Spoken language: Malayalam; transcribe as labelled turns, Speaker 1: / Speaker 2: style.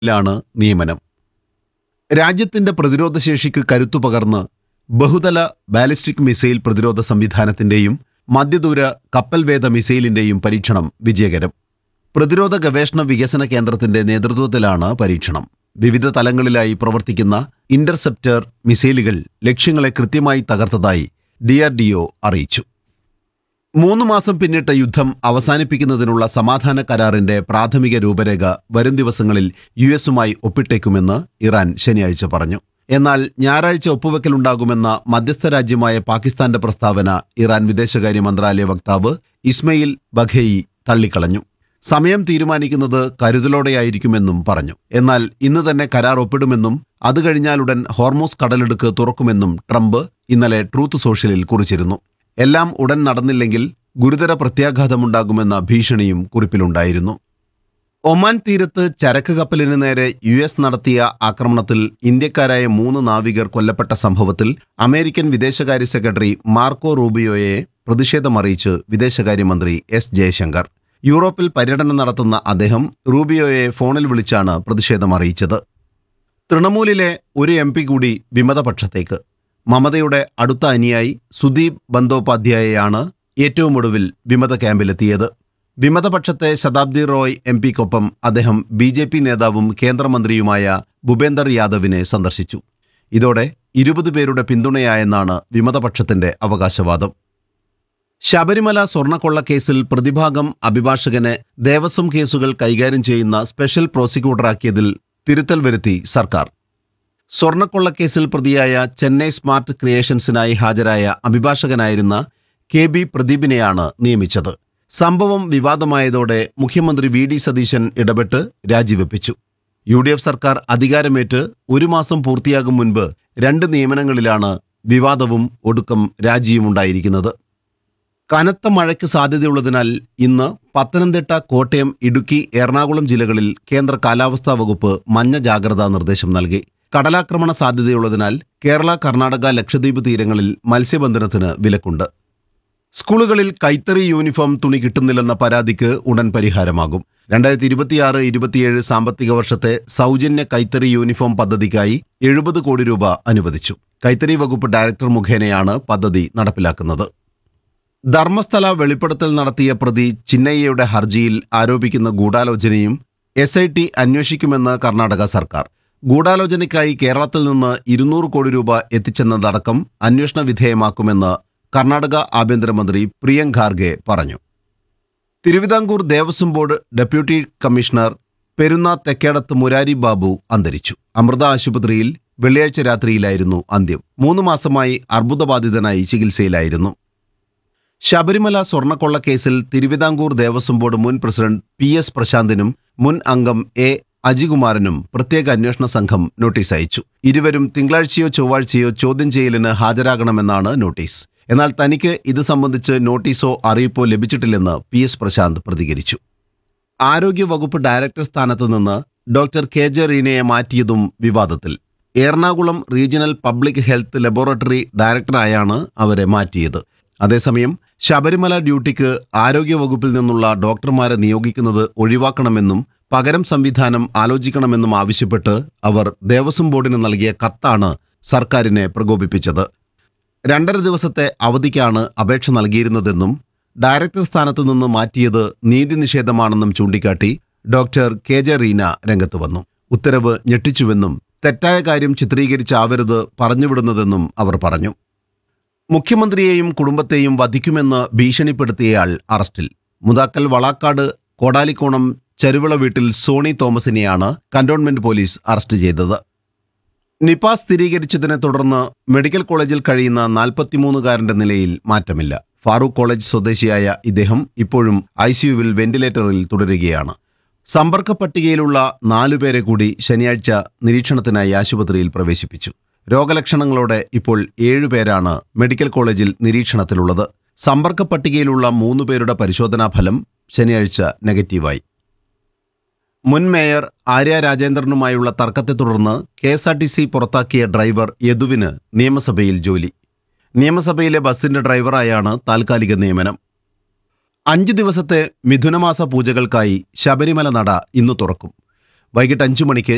Speaker 1: ലാണ് നിയമനം രാജ്യത്തിന്റെ പ്രതിരോധശേഷിക്ക് കരുത്തു പകർന്ന് ബഹുതല ബാലിസ്റ്റിക് മിസൈൽ പ്രതിരോധ സംവിധാനത്തിന്റെയും മധ്യദൂര കപ്പൽവേദ മിസൈലിന്റെയും പരീക്ഷണം വിജയകരം പ്രതിരോധ ഗവേഷണ വികസന കേന്ദ്രത്തിന്റെ നേതൃത്വത്തിലാണ് പരീക്ഷണം വിവിധ തലങ്ങളിലായി പ്രവർത്തിക്കുന്ന ഇന്റർസെപ്റ്റർ മിസൈലുകൾ ലക്ഷ്യങ്ങളെ കൃത്യമായി തകർത്തതായി ഡിആർഡിഒ അറിയിച്ചു മൂന്ന് മാസം പിന്നിട്ട യുദ്ധം അവസാനിപ്പിക്കുന്നതിനുള്ള സമാധാന കരാറിന്റെ പ്രാഥമിക രൂപരേഖ വരും ദിവസങ്ങളിൽ യു എസുമായി ഒപ്പിട്ടേക്കുമെന്ന് ഇറാൻ ശനിയാഴ്ച പറഞ്ഞു എന്നാൽ ഞായറാഴ്ച ഒപ്പുവെക്കലുണ്ടാകുമെന്ന മധ്യസ്ഥ രാജ്യമായ പാകിസ്ഥാന്റെ പ്രസ്താവന ഇറാൻ വിദേശകാര്യ മന്ത്രാലയ വക്താവ് ഇസ്മയിൽ ബഘേയി തള്ളിക്കളഞ്ഞു സമയം തീരുമാനിക്കുന്നത് കരുതലോടെയായിരിക്കുമെന്നും പറഞ്ഞു എന്നാൽ ഇന്ന് തന്നെ കരാർ ഒപ്പിടുമെന്നും അത് കഴിഞ്ഞാലുടൻ ഹോർമോസ് കടലെടുക്ക് തുറക്കുമെന്നും ട്രംപ് ഇന്നലെ ട്രൂത്ത് സോഷ്യലിൽ കുറിച്ചിരുന്നു എല്ലാം ഉടൻ നടന്നില്ലെങ്കിൽ ഗുരുതര പ്രത്യാഘാതമുണ്ടാകുമെന്ന ഭീഷണിയും കുറിപ്പിലുണ്ടായിരുന്നു ഒമാൻ തീരത്ത് ചരക്ക് കപ്പലിന് നേരെ യു എസ് നടത്തിയ ആക്രമണത്തിൽ ഇന്ത്യക്കാരായ മൂന്ന് നാവികർ കൊല്ലപ്പെട്ട സംഭവത്തിൽ അമേരിക്കൻ വിദേശകാര്യ സെക്രട്ടറി മാർക്കോ റൂബിയോയെ പ്രതിഷേധമറിയിച്ച് വിദേശകാര്യമന്ത്രി എസ് ജയശങ്കർ യൂറോപ്പിൽ പര്യടനം നടത്തുന്ന അദ്ദേഹം റൂബിയോയെ ഫോണിൽ വിളിച്ചാണ് പ്രതിഷേധമറിയിച്ചത് തൃണമൂലിലെ ഒരു എം പി കൂടി വിമതപക്ഷത്തേക്ക് മമതയുടെ അടുത്ത അനുയായി സുദീപ് ബന്ദോപാധ്യായയാണ് ഏറ്റവും ഒടുവിൽ വിമത ക്യാമ്പിലെത്തിയത് വിമതപക്ഷത്തെ ശതാബ്ദി റോയ് എം പിക്കൊപ്പം അദ്ദേഹം ബി ജെ പി നേതാവും കേന്ദ്രമന്ത്രിയുമായ ഭൂപേന്ദർ യാദവിനെ സന്ദർശിച്ചു ഇതോടെ ഇരുപത് പേരുടെ പിന്തുണയായെന്നാണ് വിമതപക്ഷത്തിന്റെ അവകാശവാദം ശബരിമല സ്വർണ്ണക്കൊള്ള കേസിൽ പ്രതിഭാഗം അഭിഭാഷകനെ ദേവസ്വം കേസുകൾ കൈകാര്യം ചെയ്യുന്ന സ്പെഷ്യൽ പ്രോസിക്യൂട്ടറാക്കിയതിൽ തിരുത്തൽ വരുത്തി സർക്കാർ സ്വർണ്ണക്കൊള്ളക്കേസിൽ പ്രതിയായ ചെന്നൈ സ്മാർട്ട് ക്രിയേഷൻസിനായി ഹാജരായ അഭിഭാഷകനായിരുന്ന കെ ബി പ്രദീപിനെയാണ് നിയമിച്ചത് സംഭവം വിവാദമായതോടെ മുഖ്യമന്ത്രി വി ഡി സതീശൻ ഇടപെട്ട് രാജിവെപ്പിച്ചു യു ഡി എഫ് സർക്കാർ അധികാരമേറ്റ് ഒരു മാസം പൂർത്തിയാകും മുൻപ് രണ്ട് നിയമനങ്ങളിലാണ് വിവാദവും ഒടുക്കം രാജിയുമുണ്ടായിരിക്കുന്നത് കനത്ത മഴയ്ക്ക് സാധ്യതയുള്ളതിനാൽ ഇന്ന് പത്തനംതിട്ട കോട്ടയം ഇടുക്കി എറണാകുളം ജില്ലകളിൽ കേന്ദ്ര കാലാവസ്ഥാ വകുപ്പ് മഞ്ഞ ജാഗ്രതാ നിർദ്ദേശം നൽകി കടലാക്രമണ സാധ്യതയുള്ളതിനാൽ കേരള കർണാടക ലക്ഷദ്വീപ് തീരങ്ങളിൽ മത്സ്യബന്ധനത്തിന് വിലക്കുണ്ട് സ്കൂളുകളിൽ കൈത്തറി യൂണിഫോം തുണി കിട്ടുന്നില്ലെന്ന പരാതിക്ക് ഉടൻ പരിഹാരമാകും രണ്ടായിരത്തി ഇരുപത്തിയാറ് ഇരുപത്തിയേഴ് സാമ്പത്തിക വർഷത്തെ സൗജന്യ കൈത്തറി യൂണിഫോം പദ്ധതിക്കായി എഴുപത് കോടി രൂപ അനുവദിച്ചു കൈത്തറി വകുപ്പ് ഡയറക്ടർ മുഖേനയാണ് പദ്ധതി നടപ്പിലാക്കുന്നത് ധർമ്മസ്ഥല വെളിപ്പെടുത്തൽ നടത്തിയ പ്രതി ചിന്നയ്യയുടെ ഹർജിയിൽ ആരോപിക്കുന്ന ഗൂഢാലോചനയും എസ് ഐ ടി അന്വേഷിക്കുമെന്ന് കർണാടക സർക്കാർ ഗൂഢാലോചനയ്ക്കായി കേരളത്തിൽ നിന്ന് ഇരുന്നൂറ് കോടി രൂപ എത്തിച്ചെന്നതടക്കം അന്വേഷണ വിധേയമാക്കുമെന്ന് കർണാടക ആഭ്യന്തരമന്ത്രി പ്രിയങ്ക് ഖാർഗെ പറഞ്ഞു Thiruvithamkoor Devaswom board deputy commissioner Perunna Thekkedathu Murari Babu അന്തരിച്ചു അമൃത ആശുപത്രിയിൽ വെള്ളിയാഴ്ച രാത്രിയിലായിരുന്നു അന്ത്യം മൂന്ന് മാസമായി അർബുദബാധിതനായി ചികിത്സയിലായിരുന്നു ശബരിമല സ്വർണ്ണക്കൊള്ള കേസിൽ തിരുവിതാംകൂർ ദേവസ്വം ബോർഡ് മുൻ പ്രസിഡന്റ് പി എസ് പ്രശാന്തിനും മുൻ അംഗം എ അജികുമാറിനും പ്രത്യേക അന്വേഷണ സംഘം നോട്ടീസ് അയച്ചു ഇരുവരും തിങ്കളാഴ്ചയോ ചൊവ്വാഴ്ചയോ ചോദ്യം ചെയ്യലിന് ഹാജരാകണമെന്നാണ് നോട്ടീസ് എന്നാൽ തനിക്ക് ഇത് സംബന്ധിച്ച് നോട്ടീസോ അറിയിപ്പോ ലഭിച്ചിട്ടില്ലെന്ന് പി എസ് പ്രശാന്ത് പ്രതികരിച്ചു ആരോഗ്യവകുപ്പ് ഡയറക്ടർ സ്ഥാനത്ത് നിന്ന് ഡോക്ടർ കെ ജെ റീനയെ മാറ്റിയതും വിവാദത്തിൽ Ernakulam regional public health laboratory ഡയറക്ടറായാണ് അവരെ മാറ്റിയത് അതേസമയം ശബരിമല ഡ്യൂട്ടിക്ക് ആരോഗ്യവകുപ്പിൽ നിന്നുള്ള ഡോക്ടർമാരെ നിയോഗിക്കുന്നത് ഒഴിവാക്കണമെന്നും പകരം സംവിധാനം ആലോചിക്കണമെന്നും ആവശ്യപ്പെട്ട് അവർ ദേവസ്വം ബോർഡിന് നൽകിയ കത്താണ് സർക്കാരിനെ പ്രകോപിപ്പിച്ചത് രണ്ടര ദിവസത്തെ അവധിക്കാണ് അപേക്ഷ നൽകിയിരുന്നതെന്നും ഡയറക്ടർ സ്ഥാനത്ത് നിന്ന് മാറ്റിയത് നീതി നിഷേധമാണെന്നും ചൂണ്ടിക്കാട്ടി ഡോക്ടർ കെ ജെ റീന രംഗത്ത് വന്നു ഉത്തരവ് ഞെട്ടിച്ചുവെന്നും തെറ്റായ കാര്യം ചിത്രീകരിച്ചാവരുത് പറഞ്ഞുവിടുന്നതെന്നും അവർ പറഞ്ഞു മുഖ്യമന്ത്രിയെയും കുടുംബത്തെയും വധിക്കുമെന്ന് ഭീഷണിപ്പെടുത്തിയയാൾ അറസ്റ്റിൽ മുതാക്കൽ വളാക്കാട് കോടാലിക്കോണം ചരുവിള വീട്ടിൽ സോണി തോമസിനെയാണ് കന്റോൺമെന്റ് പോലീസ് അറസ്റ്റ് ചെയ്തത് നിപ സ്ഥിരീകരിച്ചതിനെ തുടർന്ന് മെഡിക്കൽ കോളേജിൽ കഴിയുന്ന നാൽപ്പത്തിമൂന്നുകാരന്റെ നിലയിൽ മാറ്റമില്ല ഫാറൂഖ് കോളേജ് സ്വദേശിയായ ഇദ്ദേഹം ഇപ്പോഴും ഐ സിയുവിൽ വെന്റിലേറ്ററിൽ തുടരുകയാണ് സമ്പർക്ക പട്ടികയിലുള്ള നാലുപേരെ കൂടി ശനിയാഴ്ച നിരീക്ഷണത്തിനായി ആശുപത്രിയിൽ പ്രവേശിപ്പിച്ചു രോഗലക്ഷണങ്ങളോടെ ഇപ്പോൾ ഏഴുപേരാണ് മെഡിക്കൽ കോളേജിൽ നിരീക്ഷണത്തിലുള്ളത് സമ്പർക്ക പട്ടികയിലുള്ള മൂന്ന് പേരുടെ പരിശോധനാ ഫലം ശനിയാഴ്ച നെഗറ്റീവായി മുൻ മേയർ ആര്യ രാജേന്ദ്രനുമായുള്ള തർക്കത്തെ തുടർന്ന് K S R T C പുറത്താക്കിയ ഡ്രൈവർ യദുവിന് നിയമസഭയിൽ ജോലി നിയമസഭയിലെ ബസിന്റെ ഡ്രൈവറായാണ് താൽക്കാലിക നിയമനം അഞ്ച് ദിവസത്തെ മിഥുനമാസ പൂജകൾക്കായി ശബരിമല നട ഇന്ന് തുറക്കും വൈകിട്ട് അഞ്ചു മണിക്ക്